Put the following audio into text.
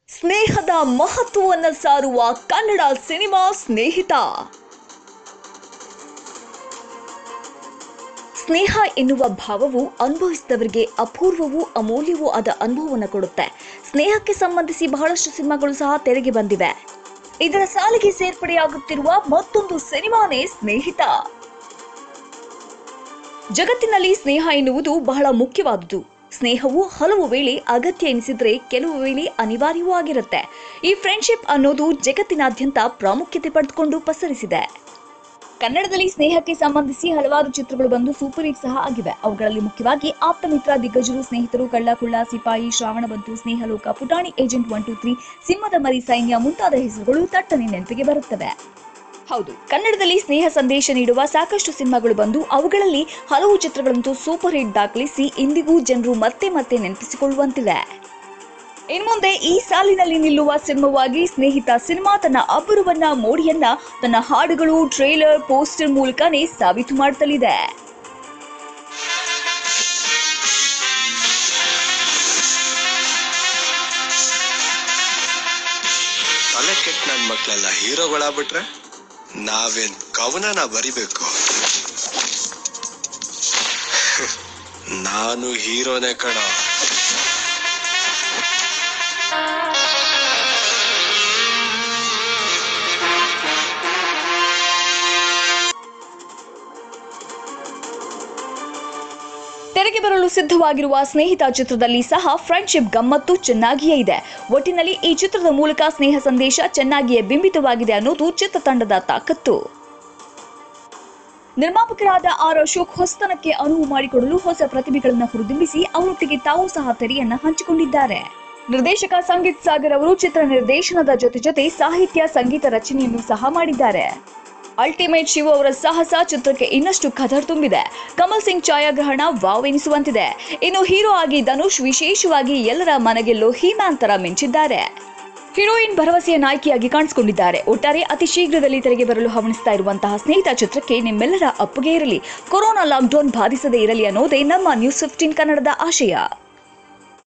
ಸ್ನೇಹದ ಮಹತ್ವವನ್ನು ಸಾರುವ ಕನ್ನಡ ಸಿನಿಮಾ ಸ್ನೇಹಿತ ಸ್ನೇಹ ಎನ್ನುವ ಭಾವವು ಅನುಭವಿಸಿದವರಿಗೆ ಅಪೂರ್ವವೂ ಅಮೂಲ್ಯವೂ ಆದ ಅನುಭವವನ್ನು ಕೊಡುತ್ತೆ ಸ್ನೇಹಕ್ಕೆ ಸಂಬಂಧಿಸಿ ಬಹಳಷ್ಟು ಸಿನಿಮಾಗಳು ಸಹ ತೆರೆಗೆ ಬಂದಿವೆ ಇದರ ಸಾಲಿಗೆ ಸೇರ್ಪಡೆಯಾಗುತ್ತಿರುವ ಮತ್ತೊಂದು ಸಿನಿಮಾನೇ ಸ್ನೇಹಿತ ಜಗತ್ತಿನಲ್ಲಿ ಸ್ನೇಹ ಎನ್ನುವುದು ಬಹಳ ಮುಖ್ಯವಾದುದು ಸ್ನೇಹವು ಹಲವು ವೇಳೆ ಅಗತ್ಯ ಎನಿಸಿದ್ರೆ ಕೆಲವು ವೇಳೆ ಅನಿವಾರ್ಯವೂ ಆಗಿರುತ್ತೆ ಈ ಫ್ರೆಂಡ್ಶಿಪ್ ಅನ್ನೋದು ಜಗತ್ತಿನಾದ್ಯಂತ ಪ್ರಾಮುಖ್ಯತೆ ಪಡೆದುಕೊಂಡು ಪಸರಿಸಿದೆ ಕನ್ನಡದಲ್ಲಿ ಸ್ನೇಹಕ್ಕೆ ಸಂಬಂಧಿಸಿ ಹಲವಾರು ಚಿತ್ರಗಳು ಬಂದು ಸೂಪರ್ ಹಿಟ್ ಸಹ ಆಗಿವೆ ಅವುಗಳಲ್ಲಿ ಮುಖ್ಯವಾಗಿ ಆಪ್ತ ಮಿತ್ರ ದಿಗ್ಗಜರು ಸ್ನೇಹಿತರು ಕಳ್ಳ ಕುಳ್ಳ ಸಿಪಾಯಿ ಶ್ರಾವಣ ಬಂತು ಸ್ನೇಹಲೋಕ ಪುಟಾಣಿ ಏಜೆಂಟ್ ಒನ್ ಟು ತ್ರೀ ಸಿಂಹದ ಮರಿ ಸೈನ್ಯ ಮುಂತಾದ ಹೆಸರುಗಳು ತಟ್ಟನೆ ನೆನಪಿಗೆ ಬರುತ್ತವೆ ಹೌದು ಕನ್ನಡದಲ್ಲಿ ಸ್ನೇಹ ಸಂದೇಶ ನೀಡುವ ಸಾಕಷ್ಟು ಸಿನಿಮಾಗಳು ಬಂದು ಅವುಗಳಲ್ಲಿ ಹಲವು ಚಿತ್ರಗಳಂತೂ ಸೂಪರ್ ಹಿಟ್ ದಾಖಲಿಸಿ ಇಂದಿಗೂ ಜನರು ಮತ್ತೆ ಮತ್ತೆ ನೆನಪಿಸಿಕೊಳ್ಳುವಂತಿವೆ ಇನ್ಮುಂದೆ ಈ ಸಾಲಿನಲ್ಲಿ ನಿಲ್ಲುವ ಸಿನಿಮಾವಾಗಿ ಸ್ನೇಹಿತ ಸಿನಿಮಾ ತನ್ನ ಅಬ್ಬರವನ್ನ ಮೋಡಿಯನ್ನ ತನ್ನ ಹಾಡುಗಳು ಟ್ರೇಲರ್ ಪೋಸ್ಟರ್ ಮೂಲಕನೇ ಸಾಬೀತು ಮಾಡುತ್ತಲಿದೆ ತಲೆ ಕೆಟ್ಟ ನನ್ ಮಕ್ಳೆಲ್ಲ ಹೀರೋಗಳಾಗ್ಬಿಟ್ರೆ ನಾವೇನ್ ಕವನನ ಬರಿಬೇಕು ನಾನು ಹೀರೋನೇ ಕಣ ತೆರೆಗೆ ಬರಲು ಸಿದ್ಧವಾಗಿರುವ ಸ್ನೇಹಿತ ಚಿತ್ರದಲ್ಲಿ ಸಹ ಫ್ರೆಂಡ್ಶಿಪ್ ಗಮ್ಮತ್ತು ಚೆನ್ನಾಗಿಯೇ ಇದೆ ಒಟ್ಟಿನಲ್ಲಿ ಈ ಚಿತ್ರದ ಮೂಲಕ ಸ್ನೇಹ ಸಂದೇಶ ಚೆನ್ನಾಗಿಯೇ ಬಿಂಬಿತವಾಗಿದೆ ಅನ್ನೋದು ಚಿತ್ರತಂಡದ ತಾಕತ್ತು ನಿರ್ಮಾಪಕರಾದ ಆರ್ ಅಶೋಕ್ ಹೊಸತನಕ್ಕೆ ಅನುವು ಮಾಡಿಕೊಡಲು ಹೊಸ ಪ್ರತಿಭೆಗಳನ್ನು ಹುರಿದುಂಬಿಸಿ ಅವರೊಟ್ಟಿಗೆ ತಾವು ಸಹ ತೆರೆಯನ್ನ ಹಂಚಿಕೊಂಡಿದ್ದಾರೆ ನಿರ್ದೇಶಕ ಸಂಗೀತ್ ಸಾಗರ್ ಅವರು ಚಿತ್ರ ನಿರ್ದೇಶನದ ಜೊತೆ ಜೊತೆ ಸಾಹಿತ್ಯ ಸಂಗೀತ ರಚನೆಯನ್ನು ಸಹ ಮಾಡಿದ್ದಾರೆ ಅಲ್ಟಿಮೇಟ್ ಶಿವ ಅವರ ಸಾಹಸ ಚಿತ್ರಕ್ಕೆ ಇನ್ನಷ್ಟು ಕದರ್ ತುಂಬಿದೆ ಕಮಲ್ ಸಿಂಗ್ ಛಾಯಾಗ್ರಹಣ ವಾವ್ ಎನಿಸುವಂತಿದೆ ಇನ್ನು ಹೀರೋ ಆಗಿ ಧನುಷ್ ವಿಶೇಷವಾಗಿ ಎಲ್ಲರ ಮನಗೆಲ್ಲೋ ಹೀಮ್ಯಾನ್ ತರ ಮಿಂಚಿದ್ದಾರೆ ಹೀರೋಯಿನ್ ಭರವಸೆಯ ನಾಯಕಿಯಾಗಿ ಕಾಣಿಸಿಕೊಂಡಿದ್ದಾರೆ ಒಟ್ಟಾರೆ ಅತಿ ಶೀಘ್ರದಲ್ಲಿ ತೆರೆಗೆ ಬರಲು ಹವಣಿಸ್ತಾ ಇರುವಂತಹ ಸ್ನೇಹಿತ ಚಿತ್ರಕ್ಕೆ ನಿಮ್ಮೆಲ್ಲರ ಅಪ್ಪುಗೆ ಇರಲಿ ಕೊರೋನಾ ಲಾಕ್ಡೌನ್ ಬಾಧಿಸದೇ ಇರಲಿ ಅನ್ನೋದೇ ನಮ್ಮ ನ್ಯೂಸ್ ಫಿಫ್ಟೀನ್ ಕನ್ನಡದ ಆಶಯ